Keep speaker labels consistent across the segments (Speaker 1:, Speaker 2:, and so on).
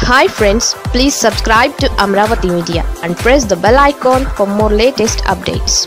Speaker 1: hi friends please subscribe to Amaravati media and press the bell icon for more latest updates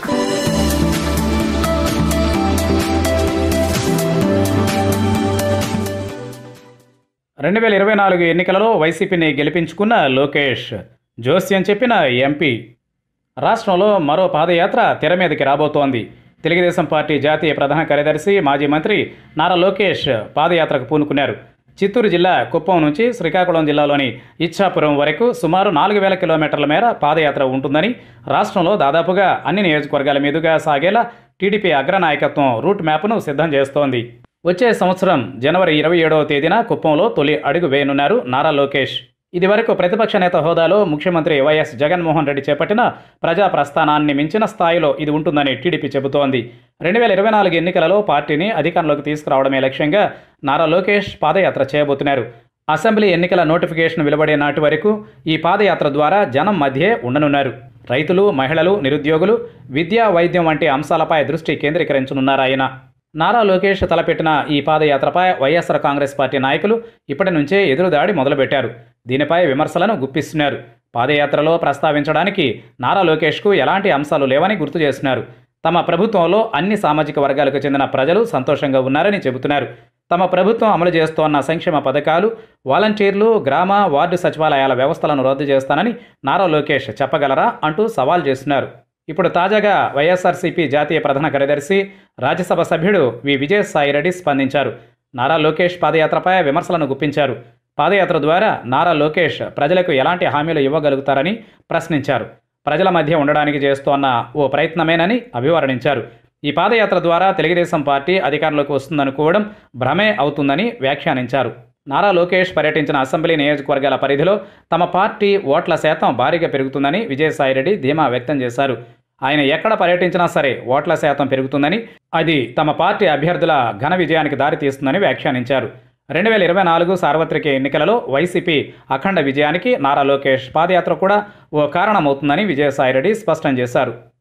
Speaker 2: రెండు వేల ఇరవై నాలుగు ఎన్నికలలో వైసీపీని గెలిపించుకున్న లోకేష్ జోస్యం చెప్పిన ఎంపీ రాష్ట్రంలో మరో పాదయాత్ర తెర మీదకి రాబోతోంది తెలుగుదేశం పార్టీ జాతీయ ప్రధాన కార్యదర్శి మాజీ మంత్రి నారా లోకేష్ పాదయాత్రకు పూనుకున్నారు చిత్తూరు జిల్లా కుప్పం నుంచి శ్రీకాకుళం జిల్లాలోని ఇచ్చాపురం వరకు సుమారు నాలుగు వేల కిలోమీటర్ల మేర పాదయాత్ర ఉంటుందని రాష్ట్రంలో దాదాపుగా అన్ని నియోజకవర్గాల మీదుగా సాగేలా టీడీపీ అగ్రనాయకత్వం రూట్ మ్యాప్ను సిద్ధం చేస్తోంది వచ్చే సంవత్సరం జనవరి ఇరవై ఏడవ తేదీన కుప్పంలో తొలి అడుగు వేయనున్నారు నారా లోకేష్ ఇదివరకు ప్రతిపక్ష నేత హోదాలో ముఖ్యమంత్రి వైఎస్ జగన్మోహన్ రెడ్డి చేపట్టిన ప్రజా ప్రస్థానాన్ని మించిన స్థాయిలో ఇది ఉంటుందని టీడీపీ చెబుతోంది రెండు వేల ఇరవై నాలుగు ఎన్నికలలో పార్టీని అధికారంలోకి తీసుకురావడమే లక్ష్యంగా నారా లోకేష్ పాదయాత్ర చేయబోతున్నారు అసెంబ్లీ ఎన్నికల నోటిఫికేషన్ వెలువడే నాటి వరకు ఈ పాదయాత్ర ద్వారా జనం మధ్యే ఉండనున్నారు రైతులు మహిళలు నిరుద్యోగులు విద్యా వైద్యం వంటి అంశాలపై దృష్టి కేంద్రీకరించనున్నారు ఆయన నారా లోకేష్ తలపెట్టిన ఈ పాదయాత్రపై వైఎస్ఆర్ కాంగ్రెస్ పార్టీ నాయకులు ఇప్పటి నుంచే ఎదురుదాడి మొదలుపెట్టారు దీనిపై విమర్శలను గుప్పిస్తున్నారు పాదయాత్రలో ప్రస్తావించడానికి నారా లోకేష్కు ఎలాంటి అంశాలు లేవని గుర్తు చేస్తున్నారు తమ ప్రభుత్వంలో అన్ని సామాజిక వర్గాలకు చెందిన ప్రజలు సంతోషంగా ఉన్నారని చెబుతున్నారు తమ ప్రభుత్వం అమలు చేస్తోన్న సంక్షేమ పథకాలు వాలంటీర్లు గ్రామ వార్డు సచివాలయాల వ్యవస్థలను రద్దు చేస్తానని నారా లోకేష్ చెప్పగలరా అంటూ సవాల్ చేస్తున్నారు ఇప్పుడు తాజాగా వైఎస్ఆర్సీపీ జాతీయ ప్రధాన కార్యదర్శి రాజ్యసభ సభ్యుడు వి విజయసాయిరెడ్డి స్పందించారు నారా లోకేష్ పాదయాత్రపై విమర్శలను గుప్పించారు పాదయాత్ర ద్వారా నారా లోకేష్ ప్రజలకు ఎలాంటి హామీలు ఇవ్వగలుగుతారని ప్రశ్నించారు ప్రజల మధ్య ఉండడానికి చేస్తోన్న ఓ ప్రయత్నమేనని అభివర్ణించారు ఈ పాదయాత్ర ద్వారా తెలుగుదేశం పార్టీ అధికారంలోకి వస్తుందనుకోవడం భ్రమే అవుతుందని వ్యాఖ్యానించారు నారా లోకేష్ పర్యటించిన అసెంబ్లీ నియోజకవర్గాల పరిధిలో తమ పార్టీ ఓట్ల శాతం భారీగా పెరుగుతుందని విజయసాయిరెడ్డి ధీమా వ్యక్తం చేశారు ఆయన ఎక్కడ పర్యటించినా సరే ఓట్ల శాతం పెరుగుతుందని అది తమ పార్టీ అభ్యర్థుల ఘన విజయానికి దారితీస్తుందని వ్యాఖ్యానించారు రెండు వేల ఇరవై నాలుగు సార్వత్రిక ఎన్నికలలో వైసీపీ అఖండ విజయానికి నారా లోకేష్ పాదయాత్ర కూడా ఓ కారణమవుతుందని విజయసాయిరెడ్డి స్పష్టం చేశారు